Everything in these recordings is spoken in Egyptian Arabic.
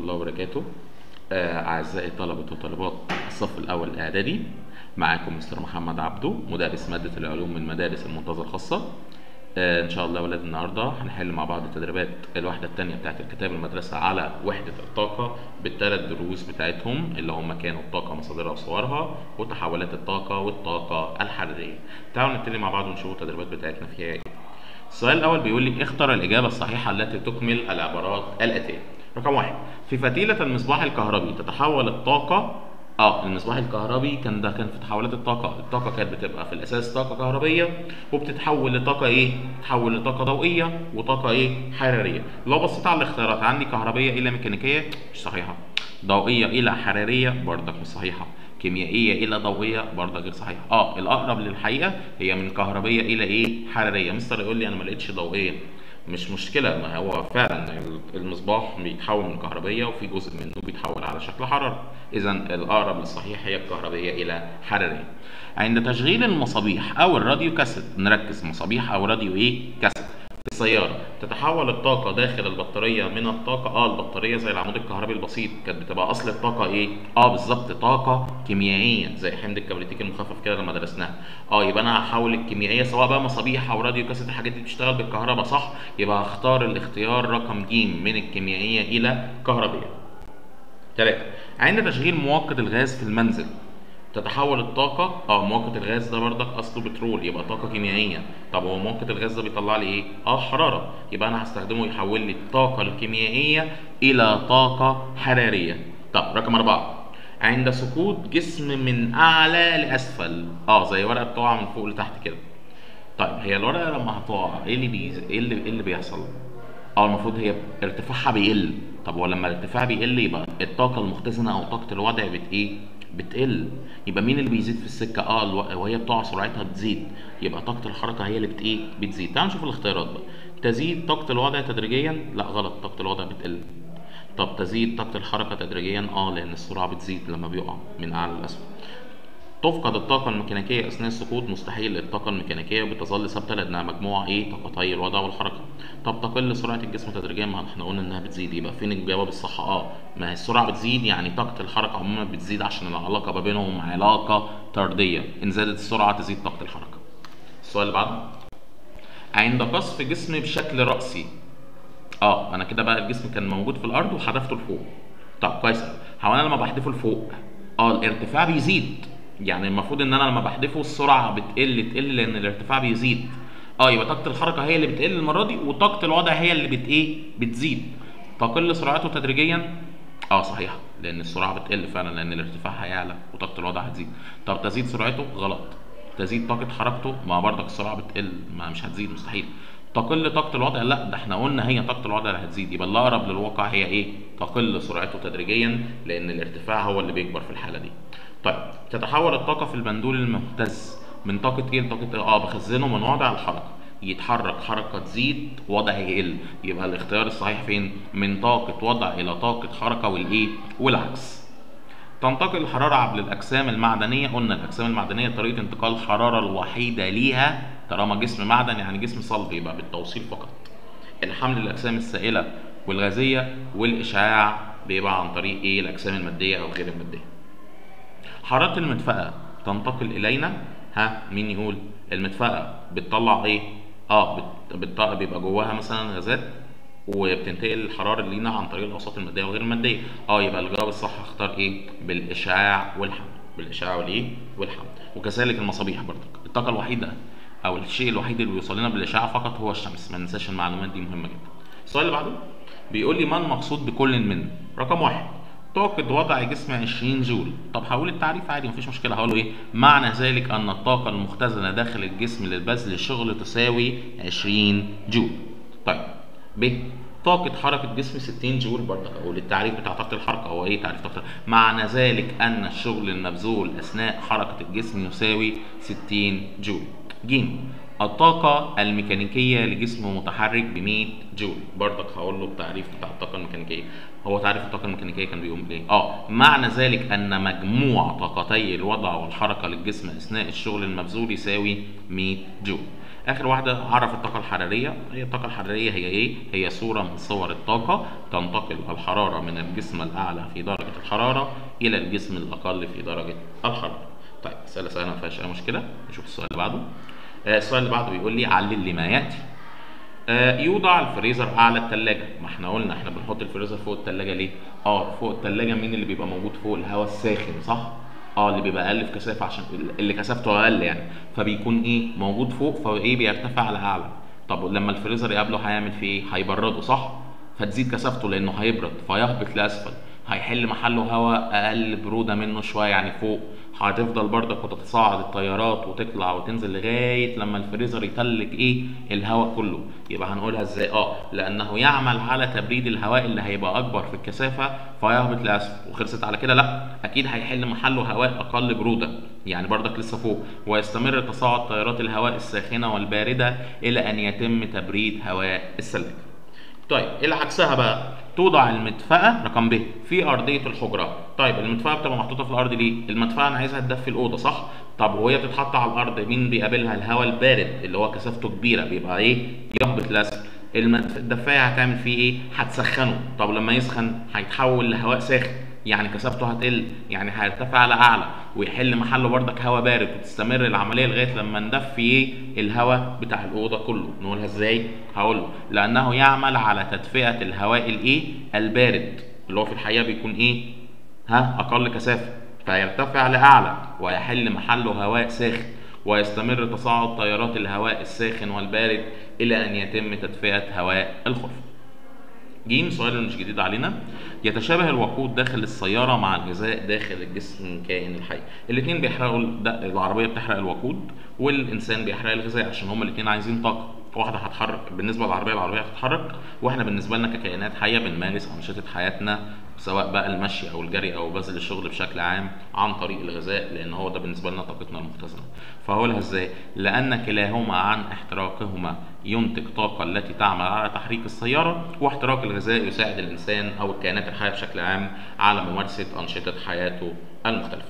الله وبركاته آه، أعزائي طلبة وطالبات الصف الأول الإعدادي معاكم مستر محمد عبده مدرس مادة العلوم من مدارس المنتزه الخاصة آه، إن شاء الله ولاد النهاردة هنحل مع بعض تدريبات الوحدة التانية بتاعت الكتاب المدرسة على وحدة الطاقة بالثلاث دروس بتاعتهم اللي هم كانوا الطاقة مصادرها وصورها وتحولات الطاقة والطاقة الحرارية تعالوا نبتدي مع بعض ونشوف التدريبات بتاعتنا فيها ايه السؤال الأول بيقول لي اختر الإجابة الصحيحة التي تكمل العبارات الآتية. رقم واحد في فتيلة المصباح الكهربي تتحول الطاقة اه المصباح الكهربي كان ده كان في تحولات الطاقة، الطاقة كانت بتبقى في الأساس طاقة كهربية وبتتحول لطاقة إيه؟ تتحول لطاقة ضوئية وطاقة إيه؟ حرارية. لو بصيت على الاختيارات عندي كهربية إلى ميكانيكية مش صحيحة. ضوئية إلى حرارية برضك مش صحيحة. كيميائيه الى ضوئيه برضه غير صحيح اه الاقرب للحقيقه هي من كهربيه الى ايه حراريه مستر يقول لي انا ما لقيتش ضوئيه مش مشكله ما هو فعلا المصباح بيتحول من كهربيه وفي جزء منه بيتحول على شكل حراره اذا الاقرب للصحيح هي الكهربيه الى حراريه عند تشغيل المصابيح او الراديو كاسيت نركز مصابيح او راديو ايه كاسيت في السيارة تتحول الطاقة داخل البطارية من الطاقة اه البطارية زي العمود الكهربي البسيط كانت بتبقى أصل الطاقة إيه؟ اه بالظبط طاقة كيميائية زي حمض الكبريتيك المخفف كده لما درسناها اه يبقى أنا هحول الكيميائية سواء بقى مصابيح أو راديو كاسيت الحاجات دي بتشتغل بالكهرباء صح؟ يبقى هختار الاختيار رقم ج من الكيميائية إلى كهربية. تلاتة عند تشغيل مؤقت الغاز في المنزل تتحول الطاقة اه مؤقت الغاز ده بردك اصله بترول يبقى طاقة كيميائية طب هو مؤقت الغاز ده بيطلع لي ايه؟ اه حرارة يبقى انا هستخدمه يحول لي الطاقة الكيميائية الى طاقة حرارية طب رقم أربعة عند سقوط جسم من أعلى لأسفل اه زي ورقة بتقع من فوق لتحت كده طيب هي الورقة لما هتقع ايه اللي بيز... ايه اللي ايه اللي بيحصل؟ اه المفروض هي ارتفاعها بيقل طب هو لما الارتفاع بيقل يبقى الطاقة المختزنة أو طاقة الوضع بت ايه؟ بتقل يبقى مين اللي بيزيد في السكه اه الو... وهي بتقع سرعتها بتزيد يبقى طاقه الحركه هي اللي بت ايه بتزيد تعال نشوف الاختيارات بقى تزيد طاقه الوضع تدريجيا لا غلط طاقه الوضع بتقل طب تزيد طاقه الحركه تدريجيا اه لان السرعه بتزيد لما بيقع من اعلى لاسفل تفقد الطاقة الميكانيكية أثناء السقوط مستحيل الطاقة الميكانيكية بتظل ثابتة لأنها مجموعة إيه طاقتي الوضع والحركة. طب تقل سرعة الجسم تدريجيا ما احنا قلنا إنها بتزيد يبقى فين الجواب الصح؟ أه ما هي السرعة بتزيد يعني طاقة الحركة عموما بتزيد عشان العلاقة ما بينهم علاقة طردية، إن زادت السرعة تزيد طاقة الحركة. السؤال اللي بعده عند قصف جسم بشكل رأسي اه انا كده بقى الجسم كان موجود في الارض وحدفته لفوق طب كويس هو انا لما بحدفه لفوق اه الارتفاع بيزيد يعني المفروض ان انا لما بحدفه السرعه بتقل تقل لان الارتفاع بيزيد اه يبقى طاقه الحركه هي اللي بتقل المره دي وطاقه الوضع هي اللي بت ايه بتزيد تقل سرعته تدريجيا اه صحيح لان السرعه بتقل فعلا لان الارتفاع هيعلى وطاقه الوضع هتزيد طب تزيد سرعته غلط تزيد طاقه حركته ما برضك السرعه بتقل ما مش هتزيد مستحيل تقل طاقة الوضع لا ده احنا قلنا هي طاقة الوضع اللي هتزيد يبقى الأقرب للواقع هي ايه؟ تقل سرعته تدريجيا لأن الارتفاع هو اللي بيكبر في الحالة دي. طيب تتحول الطاقة في البندول المهتز من طاقة ايه لطاقة اه بخزنه من وضع الحركة يتحرك حركة تزيد وضع يقل يبقى الاختيار الصحيح فين؟ من طاقة وضع إلى طاقة حركة والإيه؟ والعكس. تنتقل الحرارة عبر الأجسام المعدنية قلنا الأجسام المعدنية طريقة انتقال الحرارة الوحيدة ليها طالما جسم معدن يعني جسم صلب يبقى بالتوصيل فقط. الحمل الأجسام السائلة والغازية والإشعاع بيبقى عن طريق إيه؟ الأجسام المادية أو غير المادية. حرارة المدفأة تنتقل إلينا ها مين يقول المدفأة بتطلع ايه اه بت... بت... بيبقى جواها مثلا غازات وبتنتقل الحرارة لينا عن طريق الأوساط المادية وغير المادية اه يبقى الجواب الصح هختار ايه بالإشعاع والحمل بالإشعاع والايه والحمل وكذلك المصابيح برضك الطاقة الوحيدة أو الشيء الوحيد اللي بيوصل لنا بالإشعاع فقط هو الشمس ما ننساش المعلومات دي مهمة جدا السؤال اللي بعده بيقول لي ما المقصود بكل من رقم واحد طاقة وضع جسم 20 جول طب هقول التعريف عادي مفيش مشكلة هقوله ايه معنى ذلك ان الطاقة المختزنة داخل الجسم للبذل الشغل تساوي 20 جول طيب ب طاقة حركة جسم 60 جول برضك أقول التعريف بتاع طاقة الحركة هو إيه تعريف طاقة الحركة؟ معنى ذلك أن الشغل المبذول أثناء حركة الجسم يساوي 60 جول. ج الطاقة الميكانيكية لجسم متحرك ب 100 جول برضك هقول له التعريف بتاع الطاقة الميكانيكية هو تعريف الطاقة الميكانيكية كان بيقوم بإيه؟ اه معنى ذلك أن مجموع طاقتي الوضع والحركة للجسم أثناء الشغل المبذول يساوي 100 جول اخر واحده عرف الطاقه الحراريه هي الطاقه الحراريه هي ايه هي صوره من صور الطاقه تنتقل الحراره من الجسم الاعلى في درجه الحراره الى الجسم الاقل في درجه الحراره طيب اسئله سهله ما فيهاش اي مشكله نشوف السؤال اللي بعده آه السؤال اللي بعده بيقول لي علل لي ما ياتي آه يوضع الفريزر اعلى الثلاجه ما احنا قلنا احنا بنحط الفريزر فوق الثلاجه ليه اه فوق الثلاجه مين اللي بيبقى موجود فوق الهواء الساخن صح اه اللي بيبقى اقل في كثافه عشان اللي كثافته اقل يعني فبيكون ايه موجود فوق فايه بيرتفع لاعلى طب لما الفريزر يقابله هيعمل فيه ايه هيبرده صح فتزيد كثافته لانه هيبرد فيهبط لاسفل هيحل محله هواء اقل بروده منه شويه يعني فوق هتفضل برضك وتتصاعد التيارات وتطلع وتنزل لغايه لما الفريزر يتلج ايه الهواء كله يبقى هنقولها ازاي اه لانه يعمل على تبريد الهواء اللي هيبقى اكبر في الكثافه فيهبط لاسفل وخلصت على كده لا اكيد هيحل محله هواء اقل بروده يعني برضك لسه فوق ويستمر تصاعد تيارات الهواء الساخنه والبارده الى ان يتم تبريد هواء الثلج طيب اللي عكسها بقى توضع المدفأة رقم ب في أرضية الحجرة طيب المدفأة بتبقى محطوطة في الأرض ليه؟ المدفأة أنا عايزها تدفي الأوضة صح؟ طب وهي بتتحط على الأرض مين بيقابلها الهواء البارد اللي هو كثافته كبيرة بيبقى إيه؟ يهبط لاسفل الدفاية هتعمل فيه إيه؟ هتسخنه طب لما يسخن هيتحول لهواء ساخن يعني كثافته هتقل يعني هيرتفع لاعلى ويحل محله بردك هواء بارد وتستمر العمليه لغايه لما ندفي ايه الهواء بتاع الاوضه كله نقولها ازاي هقول له لانه يعمل على تدفئه الهواء الايه البارد اللي هو في الحقيقه بيكون ايه ها اقل كثافه فيرتفع لاعلى ويحل محله هواء ساخن ويستمر تصاعد تيارات الهواء الساخن والبارد الى ان يتم تدفئه هواء الغرفه جيم سؤال مش جديد علينا يتشابه الوقود داخل السياره مع الغذاء داخل الجسم الكائن الحي الاثنين بيحرقوا العربيه بتحرق الوقود والانسان بيحرق الغذاء عشان هما الاثنين عايزين طاقه واحده هتحرك بالنسبه للعربيه العربيه هتتحرك واحنا بالنسبه لنا ككائنات حيه بنمارس انشطه حياتنا سواء بقى المشي او الجري او بذل الشغل بشكل عام عن طريق الغذاء لان هو ده بالنسبه لنا طاقتنا المختزنه فهقولها ازاي لان كلاهما عن احتراقهما ينتج طاقة التي تعمل على تحريك السيارة واحتراق الغذاء يساعد الإنسان أو الكائنات الحية بشكل عام على ممارسة أنشطة حياته المختلفة.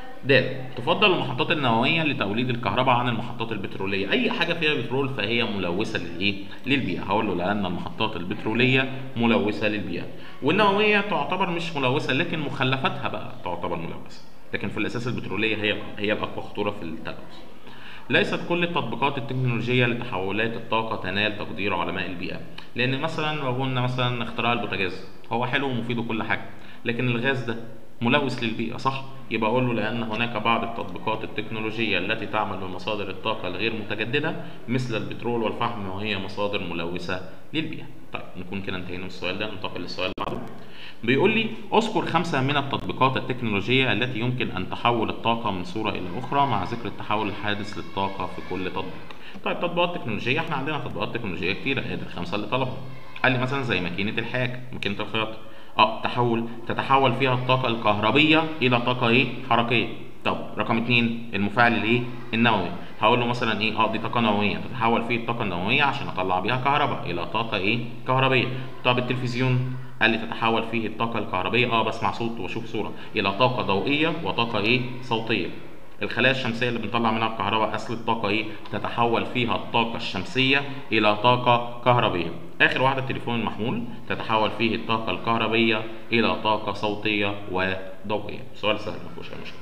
د تفضل المحطات النووية لتوليد الكهرباء عن المحطات البترولية، أي حاجة فيها بترول فهي ملوثة للإيه؟ للبيئة، هقول له لأن المحطات البترولية ملوثة للبيئة، والنووية تعتبر مش ملوثة لكن مخلفاتها بقى تعتبر ملوثة، لكن في الأساس البترولية هي هي الأقوى خطورة في التلوث. ليست كل التطبيقات التكنولوجية لتحولات الطاقة تنال تقدير علماء البيئة لأن مثلا لو قلنا مثلا اختراع البوتاجاز هو حلو ومفيد وكل حاجة لكن الغاز ده ملوث للبيئة صح؟ يبقى أقول له لأن هناك بعض التطبيقات التكنولوجية التي تعمل بمصادر الطاقة الغير متجددة مثل البترول والفحم وهي مصادر ملوثة للبيئة. طيب نكون كده انتهينا من السؤال ده ننتقل للسؤال اللي بعده. بيقول لي اذكر خمسة من التطبيقات التكنولوجية التي يمكن أن تحول الطاقة من صورة إلى أخرى مع ذكر التحول الحادث للطاقة في كل تطبيق. طيب تطبيقات تكنولوجية احنا عندنا تطبيقات تكنولوجية كتيرة ادي الخمسة اللي طلبها. قال لي مثلا زي ماكينة الحاك، ماكينة الخياطة. اه تحول تتحول فيها الطاقة الكهربية إلى طاقة إيه؟ حركية. طب رقم اتنين المفاعل الايه؟ النووي. هقول له مثلا ايه؟ اه دي طاقة نووية، تتحول فيه الطاقة النووية عشان أطلع بيها كهرباء إلى طاقة ايه؟ كهربية. طب التلفزيون قال لي تتحول فيه الطاقة الكهربية اه بسمع صوت واشوف صورة إلى طاقة ضوئية وطاقة ايه؟ صوتية. الخلايا الشمسية اللي بنطلع منها الكهرباء أصل الطاقة إيه؟ تتحول فيها الطاقة الشمسية إلى طاقة كهربية. آخر واحدة التليفون المحمول تتحول فيه الطاقة الكهربية إلى طاقة صوتية وضوئية. سؤال سهل ما فيهوش أي مشكلة.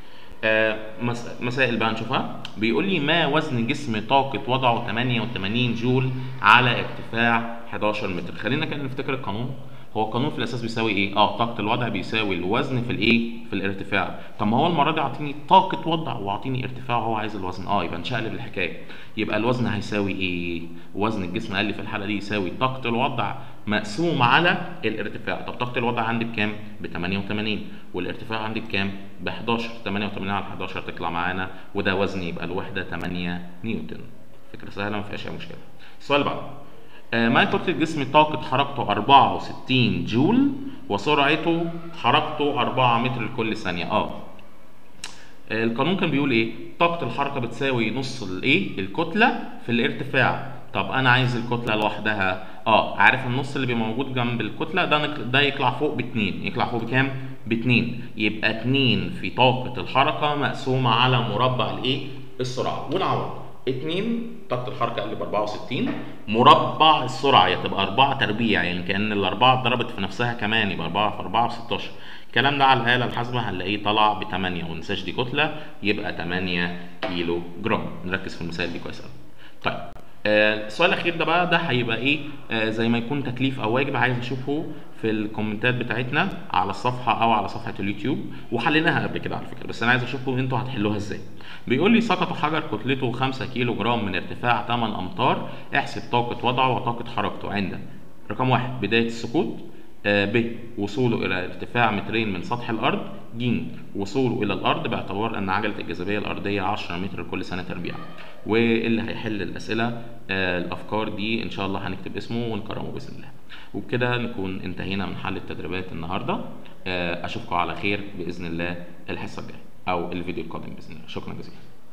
آه مسائل بقى نشوفها بيقول لي ما وزن جسم طاقة وضعه 88 جول على ارتفاع 11 متر خلينا كده نفتكر القانون هو القانون في الاساس بيساوي ايه؟ اه طاقة الوضع بيساوي الوزن في الايه؟ في الارتفاع. طب ما هو المرة دي اعطيني طاقة وضع واعطيني ارتفاع وهو عايز الوزن، اه يبقى نشقلب الحكاية. يبقى الوزن هيساوي ايه؟ وزن الجسم قال لي في الحالة دي يساوي طاقة الوضع مقسوم على الارتفاع. طب طاقة الوضع عندي بكام؟ ب 88 والارتفاع عندي بكام؟ ب 11 88 على 11 تطلع معانا وده وزن يبقى الوحدة 8 نيوتن. فكرة سهلة ما فيهاش أي مشكلة. السؤال اللي بعده. ما كتلة الجسم طاقة حركته 64 جول وسرعته حركته 4 متر لكل ثانية اه القانون كان بيقول ايه طاقة الحركة بتساوي نص الايه الكتلة في الارتفاع طب انا عايز الكتلة لوحدها اه عارف النص اللي بيبقى موجود جنب الكتلة ده ده يطلع فوق باتنين يطلع فوق بكام باتنين يبقى اتنين في طاقة الحركة مقسومة على مربع الايه السرعة ونعوض اتنين طاقة الحركة قل ب 64 مربع السرعة يا تبقى 4 تربيع يعني كأن الأربعة اتضربت في نفسها كمان يبقى 4 في 4 ب 16 الكلام ده على الآلة الحاسبة هنلاقيه طلع ب 8 ونساش دي كتلة يبقى 8 كيلو جرام نركز في المثال دي كويس قوي طيب آه، السؤال الاخير ده بقى ده هيبقى ايه آه، زي ما يكون تكليف او واجب عايز اشوفه في الكومنتات بتاعتنا على الصفحه او على صفحه اليوتيوب وحليناها قبل كده على فكره بس انا عايز اشوفكم انتوا هتحلوها ازاي بيقول لي سقط حجر كتلته 5 كيلو جرام من ارتفاع 8 امتار احسب طاقه وضعه وطاقه حركته عند رقم واحد بدايه السقوط آه، ب وصوله الى ارتفاع مترين من سطح الارض ج وصوله الى الارض باعتبار ان عجله الجاذبيه الارضيه 10 متر لكل سنه تربيع واللي هيحل الاسئله آه، الافكار دي ان شاء الله هنكتب اسمه ونكرمه باذن الله وبكده نكون انتهينا من حل التدريبات النهارده آه، اشوفكم على خير باذن الله الحصه الجايه او الفيديو القادم باذن الله شكرا جزيلا